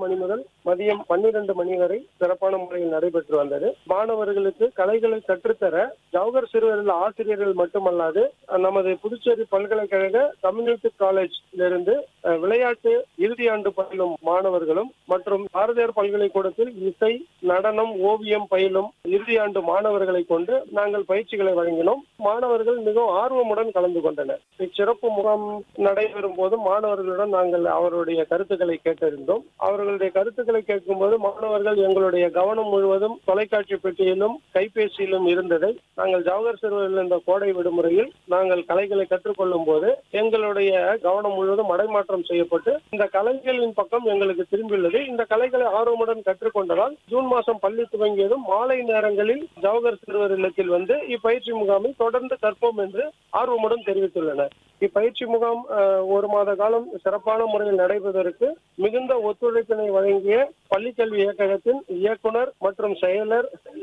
மணி முதல் மதியம் பன்னிரண்டு மணி வரை சிறப்பான முறையில் நடைபெற்று வந்தது மாணவர்களுக்கு கலைகளை கற்றுத்தர ஜவஹர் சிறுவர்கள் ஆசிரியர்கள் மட்டுமல்லாது அஹ், நமது புதுச்சேரி பல்கலைக்கழக கம்யூனிட்டி காலேஜிலிருந்து அஹ், விளையாட்டு இறுதியாண்டு பயிலும் மாணவர்களும் மற்றும் பாரதியார் பல்கலைக்கூடத்தில் இசை நடனம் ஓவியம் பயிலும் இறுதியாண்டு மாணவர்களை கொண்டு நாங்கள் பயிற்சிகளை வழங்கினோம் மாணவர்கள் மிகவும் ஆர்வமுடன் கலந்து கொண்டனர் இச்சிறப்பு முகாம் நடைபெறும் போது மாணவர்களிடம் நாங்கள் அவருடைய கருத்துக்களை கேட்டறிந்தோம் அவர்களுடைய கருத்துக்களை கேட்கும்போது மாணவர்கள் எங்களுடைய கவனம் முழுவதும் தொலைக்காட்சி பெட்டியிலும் கைபேசியிலும் இருந்ததை நாங்கள் ஜவஹர் சிறுவர்கள் என்ற கோடை விடுமுறையில் நாங்கள் கலைகளை கற்றுக்கொள்ளும் போது எங்களுடைய கவனம் முழுவதும் மடைமாற்றம் செய்யப்பட்டு இந்த கலைகளின் பக்கம் எங்களுக்கு திரும்பியுள்ளது இந்த கலைகளை ஆர்வமுடன் கற்றுக்கொண்டதால் ஜூன் மாதம் பள்ளி துவங்கியதும் மாலை நேரங்களில் ஜவஹர் சிறுவர் இல்லத்தில் வந்து இப்பயிற்சி முகாமை தொடர்ந்து கற்போம் என்று ஆர்வமுடன் தெரிவித்துள்ளனர் இப்பயிற்சி முகாம் அஹ், ஒரு மாத காலம் சிறப்பான முறையில் நடைபெறுவதற்கு மிகுந்த ஒத்துழைப்பினை வழங்கிய பள்ளிக்கல்வி இயக்ககத்தின் இயக்குனர் மற்றும் செயலர்